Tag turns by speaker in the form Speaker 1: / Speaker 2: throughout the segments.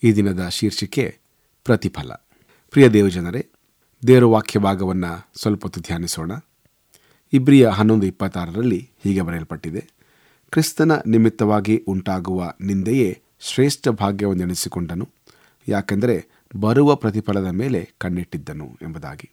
Speaker 1: ಈ ದಿನದ ಶೀರ್ಷಿಕೆ ಪ್ರತಿಫಲ ಪ್ರಿಯ ದೇವಜನರೇ ದೇವರ ವಾಕ್ಯ ಭಾಗವನ್ನು ಸ್ವಲ್ಪ ಹೊತ್ತು ಧ್ಯಾನಿಸೋಣ ಇಬ್ರಿಯ ಹನ್ನೊಂದು ಇಪ್ಪತ್ತಾರರಲ್ಲಿ ಹೀಗೆ ಬರೆಯಲ್ಪಟ್ಟಿದೆ ಕ್ರಿಸ್ತನ ನಿಮಿತ್ತವಾಗಿ ಉಂಟಾಗುವ ನಿಂದೆಯೇ ಶ್ರೇಷ್ಠ ಭಾಗ್ಯವೆಂದೆಣಿಸಿಕೊಂಡನು ಯಾಕೆಂದರೆ ಬರುವ ಪ್ರತಿಫಲದ ಮೇಲೆ ಕಣ್ಣಿಟ್ಟಿದ್ದನು ಎಂಬುದಾಗಿ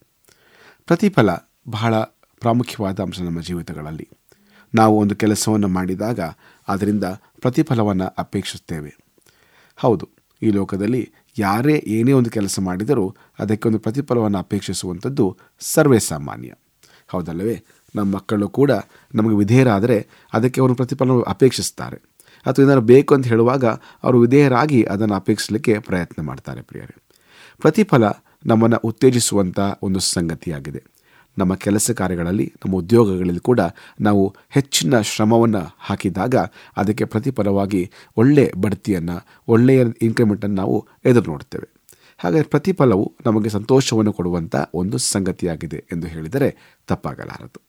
Speaker 1: ಪ್ರತಿಫಲ ಬಹಳ ಪ್ರಾಮುಖ್ಯವಾದ ಅಂಶ ನಮ್ಮ ಜೀವಿತಗಳಲ್ಲಿ ನಾವು ಒಂದು ಕೆಲಸವನ್ನು ಮಾಡಿದಾಗ ಅದರಿಂದ ಪ್ರತಿಫಲವನ್ನು ಅಪೇಕ್ಷಿಸ್ತೇವೆ ಹೌದು ಈ ಲೋಕದಲ್ಲಿ ಯಾರೇ ಏನೇ ಒಂದು ಕೆಲಸ ಮಾಡಿದರೂ ಅದಕ್ಕೆ ಒಂದು ಪ್ರತಿಫಲವನ್ನು ಅಪೇಕ್ಷಿಸುವಂಥದ್ದು ಸರ್ವೇ ಸಾಮಾನ್ಯ ಹೌದಲ್ಲವೇ ನಮ್ಮ ಮಕ್ಕಳು ಕೂಡ ನಮಗೆ ವಿಧೇಯರಾದರೆ ಅದಕ್ಕೆ ಒಂದು ಪ್ರತಿಫಲವನ್ನು ಅಪೇಕ್ಷಿಸ್ತಾರೆ ಅಥವಾ ಏನಾದ್ರು ಬೇಕು ಅಂತ ಹೇಳುವಾಗ ಅವರು ವಿಧೇಯರಾಗಿ ಅದನ್ನು ಅಪೇಕ್ಷಿಸಲಿಕ್ಕೆ ಪ್ರಯತ್ನ ಮಾಡ್ತಾರೆ ಪ್ರಿಯರೇ ಪ್ರತಿಫಲ ನಮ್ಮನ್ನು ಉತ್ತೇಜಿಸುವಂಥ ಒಂದು ಸಂಗತಿಯಾಗಿದೆ ನಮ್ಮ ಕೆಲಸ ಕಾರ್ಯಗಳಲ್ಲಿ ನಮ್ಮ ಉದ್ಯೋಗಗಳಲ್ಲಿ ಕೂಡ ನಾವು ಹೆಚ್ಚಿನ ಶ್ರಮವನ್ನು ಹಾಕಿದಾಗ ಅದಕ್ಕೆ ಪ್ರತಿಫಲವಾಗಿ ಒಳ್ಳೆಯ ಬಡ್ತಿಯನ್ನು ಒಳ್ಳೆಯ ಇನ್ಕ್ರಿಮೆಂಟನ್ನು ನಾವು ಎದುರು ನೋಡ್ತೇವೆ ಹಾಗಾಗಿ ಪ್ರತಿಫಲವು ನಮಗೆ ಸಂತೋಷವನ್ನು ಕೊಡುವಂಥ ಒಂದು ಸಂಗತಿಯಾಗಿದೆ ಎಂದು ಹೇಳಿದರೆ ತಪ್ಪಾಗಲಾರದು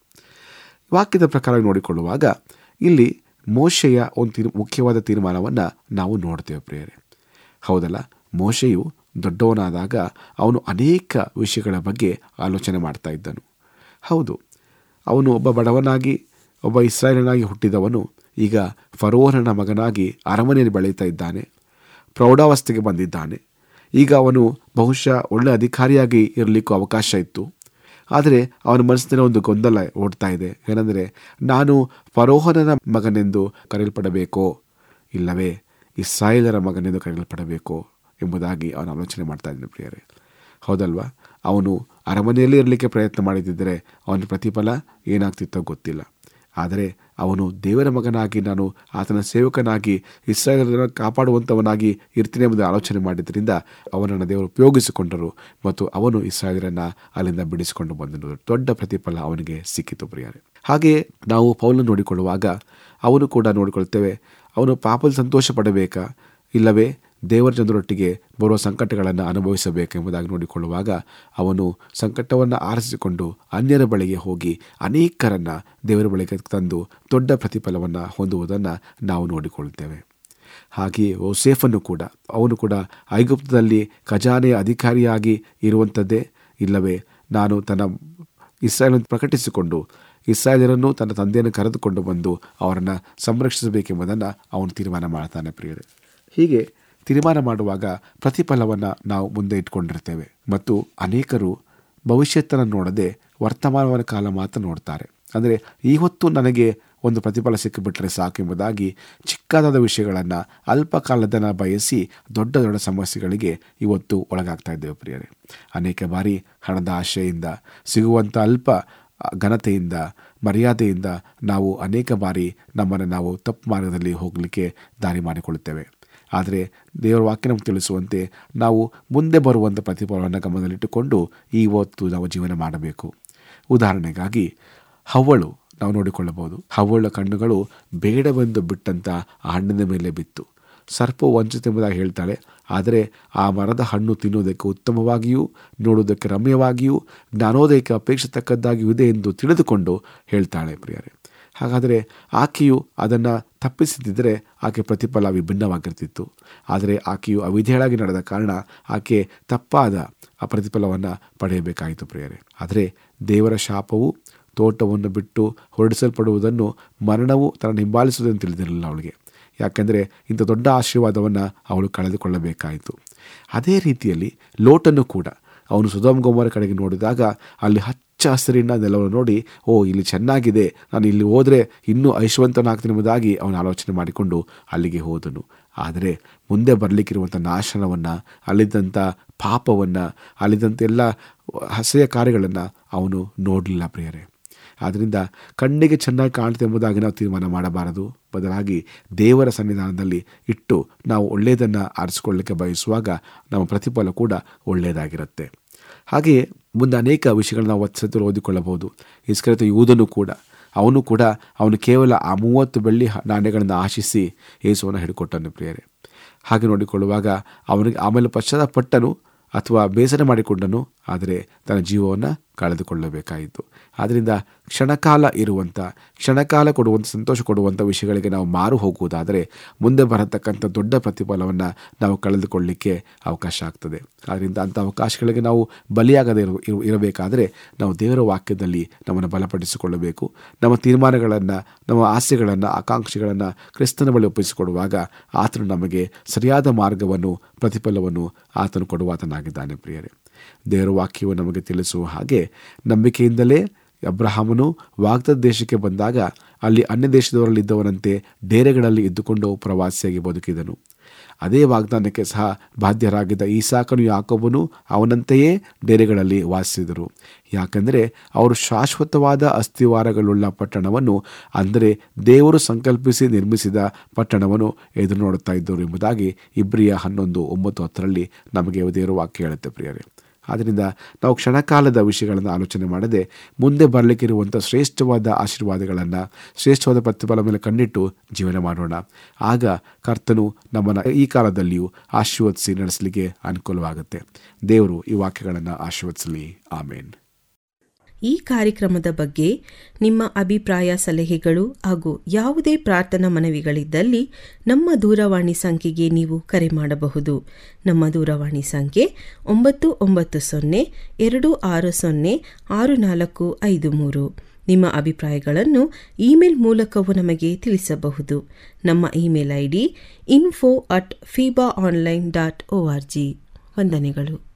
Speaker 1: ವಾಕ್ಯದ ಪ್ರಕಾರ ನೋಡಿಕೊಳ್ಳುವಾಗ ಇಲ್ಲಿ ಮೋಶೆಯ ಒಂದು ತೀರ್ ಮುಖ್ಯವಾದ ತೀರ್ಮಾನವನ್ನು ನಾವು ನೋಡ್ತೇವೆ ಪ್ರಿಯರೇ ಹೌದಲ್ಲ ಮೋಶೆಯು ದೊಡ್ಡವನಾದಾಗ ಅವನು ಅನೇಕ ವಿಷಯಗಳ ಬಗ್ಗೆ ಆಲೋಚನೆ ಮಾಡ್ತಾ ಇದ್ದನು ಹೌದು ಅವನು ಒಬ್ಬ ಬಡವನಾಗಿ ಒಬ್ಬ ಇಸ್ರಾಯೇಲನಾಗಿ ಹುಟ್ಟಿದವನು ಈಗ ಫರೋಹನ ಮಗನಾಗಿ ಅರಮನೆಯಲ್ಲಿ ಬೆಳೀತಾ ಇದ್ದಾನೆ ಪ್ರೌಢಾವಸ್ಥೆಗೆ ಬಂದಿದ್ದಾನೆ ಈಗ ಅವನು ಬಹುಶಃ ಒಳ್ಳೆ ಅಧಿಕಾರಿಯಾಗಿ ಇರಲಿಕ್ಕೂ ಅವಕಾಶ ಇತ್ತು ಆದರೆ ಅವನ ಮನಸ್ಸಿನ ಒಂದು ಗೊಂದಲ ಓಡ್ತಾ ಇದೆ ಏನಂದರೆ ನಾನು ಫರೋಹನನ ಮಗನೆಂದು ಕರೆಯಲ್ಪಡಬೇಕೋ ಇಲ್ಲವೇ ಇಸ್ರಾಯೇಲರ ಮಗನೆಂದು ಕರೆಯಲ್ಪಡಬೇಕೋ ಎಂಬುದಾಗಿ ಅವನು ಆಲೋಚನೆ ಮಾಡ್ತಾ ಇದ್ದಾನೆ ಪ್ರಿಯರೇ ಹೌದಲ್ವಾ ಅವನು ಅರಮನೆಯಲ್ಲಿ ಇರಲಿಕ್ಕೆ ಪ್ರಯತ್ನ ಮಾಡಿದ್ದರೆ ಅವನ ಪ್ರತಿಫಲ ಏನಾಗ್ತಿತ್ತೋ ಗೊತ್ತಿಲ್ಲ ಆದರೆ ಅವನು ದೇವರ ಮಗನಾಗಿ ನಾನು ಆತನ ಸೇವಕನಾಗಿ ಇಸ್ರಾಯೇಲರನ್ನು ಕಾಪಾಡುವಂಥವನಾಗಿ ಇರ್ತೀನಿ ಎಂಬುದು ಆಲೋಚನೆ ಮಾಡಿದ್ದರಿಂದ ಅವನನ್ನು ದೇವರು ಉಪಯೋಗಿಸಿಕೊಂಡರು ಮತ್ತು ಅವನು ಇಸ್ರಾಯೇಲರನ್ನು ಅಲ್ಲಿಂದ ಬಿಡಿಸಿಕೊಂಡು ಬಂದನು ದೊಡ್ಡ ಪ್ರತಿಫಲ ಅವನಿಗೆ ಸಿಕ್ಕಿತು ಪ್ರಿಯರೇ ಹಾಗೆಯೇ ನಾವು ಪೌಲನ್ನು ನೋಡಿಕೊಳ್ಳುವಾಗ ಅವನು ಕೂಡ ನೋಡಿಕೊಳ್ತೇವೆ ಅವನು ಪಾಪದಲ್ಲಿ ಸಂತೋಷ ಪಡಬೇಕಾ ಇಲ್ಲವೇ ದೇವರ ಜನರೊಟ್ಟಿಗೆ ಬರುವ ಸಂಕಟಗಳನ್ನು ಅನುಭವಿಸಬೇಕೆಂಬುದಾಗಿ ನೋಡಿಕೊಳ್ಳುವಾಗ ಅವನು ಸಂಕಟವನ್ನು ಆರಿಸಿಕೊಂಡು ಅನ್ಯರ ಬಳಿಗೆ ಹೋಗಿ ಅನೇಕರನ್ನು ದೇವರ ಬಳಿಗೆ ತಂದು ದೊಡ್ಡ ಪ್ರತಿಫಲವನ್ನು ಹೊಂದುವುದನ್ನು ನಾವು ನೋಡಿಕೊಳ್ಳುತ್ತೇವೆ ಹಾಗೆಯೇ ಓಸೇಫನ್ನು ಕೂಡ ಅವನು ಕೂಡ ಐಗುಪ್ತದಲ್ಲಿ ಖಜಾನೆಯ ಅಧಿಕಾರಿಯಾಗಿ ಇರುವಂಥದ್ದೇ ಇಲ್ಲವೇ ನಾನು ತನ್ನ ಇಸ್ರಾಯೇಲನ್ನು ಪ್ರಕಟಿಸಿಕೊಂಡು ಇಸ್ರಾಯೇಲರನ್ನು ತನ್ನ ತಂದೆಯನ್ನು ಕರೆದುಕೊಂಡು ಬಂದು ಅವರನ್ನು ಸಂರಕ್ಷಿಸಬೇಕೆಂಬುದನ್ನು ಅವನು ತೀರ್ಮಾನ ಮಾಡ್ತಾನೆ ಪ್ರಿಯರೇ ಹೀಗೆ ತೀರ್ಮಾನ ಮಾಡುವಾಗ ಪ್ರತಿಫಲವನ್ನು ನಾವು ಮುಂದೆ ಇಟ್ಕೊಂಡಿರ್ತೇವೆ ಮತ್ತು ಅನೇಕರು ಭವಿಷ್ಯತ್ತನ್ನು ನೋಡದೆ ವರ್ತಮಾನವನ ಕಾಲ ಮಾತ್ರ ನೋಡ್ತಾರೆ ಅಂದರೆ ಈ ಹೊತ್ತು ನನಗೆ ಒಂದು ಪ್ರತಿಫಲ ಸಿಕ್ಕಿಬಿಟ್ರೆ ಸಾಕು ಎಂಬುದಾಗಿ ಚಿಕ್ಕದಾದ ವಿಷಯಗಳನ್ನು ಅಲ್ಪ ಕಾಲದನ ಬಯಸಿ ದೊಡ್ಡ ದೊಡ್ಡ ಸಮಸ್ಯೆಗಳಿಗೆ ಇವತ್ತು ಒಳಗಾಗ್ತಾ ಇದ್ದೇವೆ ಪ್ರಿಯರೇ ಅನೇಕ ಬಾರಿ ಹಣದ ಆಶೆಯಿಂದ ಸಿಗುವಂಥ ಅಲ್ಪ ಘನತೆಯಿಂದ ಮರ್ಯಾದೆಯಿಂದ ನಾವು ಅನೇಕ ಬಾರಿ ನಮ್ಮನ್ನು ನಾವು ತಪ್ಪು ಮಾರ್ಗದಲ್ಲಿ ಹೋಗಲಿಕ್ಕೆ ದಾರಿ ಮಾಡಿಕೊಳ್ಳುತ್ತೇವೆ ಆದರೆ ದೇವರ ವಾಕ್ಯ ನಮಗೆ ತಿಳಿಸುವಂತೆ ನಾವು ಮುಂದೆ ಬರುವಂಥ ಪ್ರತಿಫಲವನ್ನು ಗಮನದಲ್ಲಿಟ್ಟುಕೊಂಡು ಈ ಹೊತ್ತು ನಾವು ಜೀವನ ಮಾಡಬೇಕು ಉದಾಹರಣೆಗಾಗಿ ಹವ್ವಳು ನಾವು ನೋಡಿಕೊಳ್ಳಬಹುದು ಹವ್ವಳ ಕಣ್ಣುಗಳು ಬೇಡವೆಂದು ಬಿಟ್ಟಂಥ ಆ ಹಣ್ಣಿನ ಮೇಲೆ ಬಿತ್ತು ಸರ್ಪ ವಂಚಿತೆಂಬುದಾಗಿ ಹೇಳ್ತಾಳೆ ಆದರೆ ಆ ಮರದ ಹಣ್ಣು ತಿನ್ನುವುದಕ್ಕೆ ಉತ್ತಮವಾಗಿಯೂ ನೋಡುವುದಕ್ಕೆ ರಮ್ಯವಾಗಿಯೂ ಜ್ಞಾನೋದಯಕ್ಕೆ ಅಪೇಕ್ಷಿತಕ್ಕದ್ದಾಗಿಯೂ ಇದೆ ಎಂದು ತಿಳಿದುಕೊಂಡು ಹೇಳ್ತಾಳೆ ಪ್ರಿಯರೇ ಹಾಗಾದರೆ ಆಕೆಯು ಅದನ್ನು ತಪ್ಪಿಸದಿದ್ದರೆ ಆಕೆ ಪ್ರತಿಫಲ ವಿಭಿನ್ನವಾಗಿರ್ತಿತ್ತು ಆದರೆ ಆಕೆಯು ಅವಿಧೇಯಳಾಗಿ ನಡೆದ ಕಾರಣ ಆಕೆ ತಪ್ಪಾದ ಆ ಪ್ರತಿಫಲವನ್ನು ಪಡೆಯಬೇಕಾಯಿತು ಪ್ರಿಯರೇ ಆದರೆ ದೇವರ ಶಾಪವು ತೋಟವನ್ನು ಬಿಟ್ಟು ಹೊರಡಿಸಲ್ಪಡುವುದನ್ನು ಮರಣವು ತನ್ನ ಹಿಂಬಾಲಿಸುವುದನ್ನು ತಿಳಿದಿರಲಿಲ್ಲ ಅವಳಿಗೆ ಯಾಕೆಂದರೆ ಇಂಥ ದೊಡ್ಡ ಆಶೀರ್ವಾದವನ್ನು ಅವಳು ಕಳೆದುಕೊಳ್ಳಬೇಕಾಯಿತು ಅದೇ ರೀತಿಯಲ್ಲಿ ಲೋಟನ್ನು ಕೂಡ ಅವನು ಸುಧಮ್ ಗೊಮ್ಮರ ಕಡೆಗೆ ನೋಡಿದಾಗ ಅಲ್ಲಿ ಹಚ್ಚ ಹಸಿರಿನ ನೆಲವನ್ನು ನೋಡಿ ಓ ಇಲ್ಲಿ ಚೆನ್ನಾಗಿದೆ ನಾನು ಇಲ್ಲಿ ಹೋದರೆ ಇನ್ನೂ ಐಶ್ವಂತನಾಗ್ತೀನಿ ಎಂಬುದಾಗಿ ಅವನು ಆಲೋಚನೆ ಮಾಡಿಕೊಂಡು ಅಲ್ಲಿಗೆ ಹೋದನು ಆದರೆ ಮುಂದೆ ಬರಲಿಕ್ಕಿರುವಂಥ ನಾಶನವನ್ನು ಅಲ್ಲಿದ್ದಂಥ ಪಾಪವನ್ನು ಅಲ್ಲಿದ್ದಂಥ ಎಲ್ಲ ಹಸೆಯ ಕಾರ್ಯಗಳನ್ನು ಅವನು ನೋಡಲಿಲ್ಲ ಪ್ರಿಯರೇ ಆದ್ದರಿಂದ ಕಣ್ಣಿಗೆ ಚೆನ್ನಾಗಿ ಕಾಣುತ್ತೆ ಎಂಬುದಾಗಿ ನಾವು ತೀರ್ಮಾನ ಮಾಡಬಾರದು ಬದಲಾಗಿ ದೇವರ ಸನ್ನಿಧಾನದಲ್ಲಿ ಇಟ್ಟು ನಾವು ಒಳ್ಳೆಯದನ್ನು ಆರಿಸಿಕೊಳ್ಳಲಿಕ್ಕೆ ಬಯಸುವಾಗ ನಮ್ಮ ಪ್ರತಿಫಲ ಕೂಡ ಒಳ್ಳೆಯದಾಗಿರುತ್ತೆ ಹಾಗೆಯೇ ಮುಂದೆ ಅನೇಕ ವಿಷಯಗಳನ್ನ ನಾವು ಒತ್ಸത്തിൽ ಓದಿಕೊಳ್ಳಬಹುದು ಇಸ್ಕರಿತ ಯೂದನು ಕೂಡ ಅವನು ಕೂಡ ಅವನು ಕೇವಲ ಆ ಮೂವತ್ತು ಬೆಳ್ಳಿ ನಾಣ್ಯಗಳನ್ನು ಆಶಿಸಿ ಯೇಸುವನ್ನು ಹಿಡ್ಕೊಟ್ಟನು ಪ್ರಿಯರೇ ಹಾಗೆ ನೋಡಿಕೊಳ್ಳುವಾಗ ಅವನಿಗೆ ಆಮೇಲೆ ಪಶ್ಚಾತ್ತಾಪಟ್ಟನು ಅಥವಾ ಬೇಸರ ಮಾಡಿಕೊಂಡನು ಆದರೆ ತನ್ನ ಜೀವವನ್ನು ಕಳೆದುಕೊಳ್ಳಬೇಕಾಯಿತು ಆದ್ದರಿಂದ ಕ್ಷಣಕಾಲ ಇರುವಂಥ ಕ್ಷಣಕಾಲ ಕೊಡುವಂಥ ಸಂತೋಷ ಕೊಡುವಂಥ ವಿಷಯಗಳಿಗೆ ನಾವು ಮಾರು ಹೋಗುವುದಾದರೆ ಮುಂದೆ ಬರತಕ್ಕಂಥ ದೊಡ್ಡ ಪ್ರತಿಫಲವನ್ನು ನಾವು ಕಳೆದುಕೊಳ್ಳಲಿಕ್ಕೆ ಅವಕಾಶ ಆಗ್ತದೆ ಆದ್ದರಿಂದ ಅಂಥ ಅವಕಾಶಗಳಿಗೆ ನಾವು ಬಲಿಯಾಗದೇ ಇರು ಇರು- ಇರಬೇಕಾದರೆ ನಾವು ದೇವರ ವಾಕ್ಯದಲ್ಲಿ ನಮ್ಮನ್ನು ಬಲಪಡಿಸಿಕೊಳ್ಳಬೇಕು ನಮ್ಮ ತೀರ್ಮಾನಗಳನ್ನು ನಮ್ಮ ಆಸೆಗಳನ್ನು ಆಕಾಂಕ್ಷೆಗಳನ್ನು ಕ್ರಿಸ್ತನ ಬಳಿ ಒಪ್ಪಿಸಿಕೊಡುವಾಗ ಆತನು ನಮಗೆ ಸರಿಯಾದ ಮಾರ್ಗವನ್ನು ಪ್ರತಿಫಲವನ್ನು ಆತನು ಕೊಡುವಾತನಾಗಿದ್ದಾನೆ ಪ್ರಿಯರೇ ದೇವರ ವಾಕ್ಯವು ನಮಗೆ ತಿಳಿಸುವ ಹಾಗೆ ನಂಬಿಕೆಯಿಂದಲೇ ಅಬ್ರಹಾಮನು ವಾಗ್ದತ್ತ ದೇಶಕ್ಕೆ ಬಂದಾಗ ಅಲ್ಲಿ ಅನ್ಯ ದೇಶದವರಲ್ಲಿದ್ದವನಂತೆ ಡೇರೆಗಳಲ್ಲಿ ಇದ್ದುಕೊಂಡು ಪ್ರವಾಸಿಯಾಗಿ ಬದುಕಿದನು ಅದೇ ವಾಗ್ದಾನಕ್ಕೆ ಸಹ ಬಾಧ್ಯರಾಗಿದ್ದ ಈಸಾಕನು ಯಾಕೋಬನು ಅವನಂತೆಯೇ ಡೇರೆಗಳಲ್ಲಿ ವಾಸಿಸಿದರು ಯಾಕಂದರೆ ಅವರು ಶಾಶ್ವತವಾದ ಅಸ್ಥಿವಾರಗಳುಳ್ಳ ಪಟ್ಟಣವನ್ನು ಅಂದರೆ ದೇವರು ಸಂಕಲ್ಪಿಸಿ ನಿರ್ಮಿಸಿದ ಪಟ್ಟಣವನ್ನು ಎದುರು ನೋಡುತ್ತಾ ಇದ್ದರು ಎಂಬುದಾಗಿ ಇಬ್ರಿಯ ಹನ್ನೊಂದು ಒಂಬತ್ತು ಹತ್ತರಲ್ಲಿ ನಮಗೆ ದೇವರ ವಾಕ್ಯ ಹೇಳುತ್ತೆ ಪ್ರಿಯರೇ ಆದ್ದರಿಂದ ನಾವು ಕ್ಷಣಕಾಲದ ವಿಷಯಗಳನ್ನು ಆಲೋಚನೆ ಮಾಡದೆ ಮುಂದೆ ಬರಲಿಕ್ಕಿರುವಂಥ ಶ್ರೇಷ್ಠವಾದ ಆಶೀರ್ವಾದಗಳನ್ನು ಶ್ರೇಷ್ಠವಾದ ಪ್ರತಿಫಲ ಮೇಲೆ ಕಣ್ಣಿಟ್ಟು ಜೀವನ ಮಾಡೋಣ ಆಗ ಕರ್ತನು ನಮ್ಮನ್ನು ಈ ಕಾಲದಲ್ಲಿಯೂ ಆಶೀರ್ವದಿಸಿ ನಡೆಸಲಿಕ್ಕೆ ಅನುಕೂಲವಾಗುತ್ತೆ ದೇವರು ಈ ವಾಕ್ಯಗಳನ್ನು ಆಶೀರ್ವದಿಸಲಿ ಆಮೇನ್
Speaker 2: ಈ ಕಾರ್ಯಕ್ರಮದ ಬಗ್ಗೆ ನಿಮ್ಮ ಅಭಿಪ್ರಾಯ ಸಲಹೆಗಳು ಹಾಗೂ ಯಾವುದೇ ಪ್ರಾರ್ಥನಾ ಮನವಿಗಳಿದ್ದಲ್ಲಿ ನಮ್ಮ ದೂರವಾಣಿ ಸಂಖ್ಯೆಗೆ ನೀವು ಕರೆ ಮಾಡಬಹುದು ನಮ್ಮ ದೂರವಾಣಿ ಸಂಖ್ಯೆ ಒಂಬತ್ತು ಒಂಬತ್ತು ಸೊನ್ನೆ ಎರಡು ಆರು ಸೊನ್ನೆ ಆರು ನಾಲ್ಕು ಐದು ಮೂರು ನಿಮ್ಮ ಅಭಿಪ್ರಾಯಗಳನ್ನು ಇಮೇಲ್ ಮೂಲಕವೂ ನಮಗೆ ತಿಳಿಸಬಹುದು ನಮ್ಮ email I D info at Feeba online dot O R G ವಂದನೆಗಳು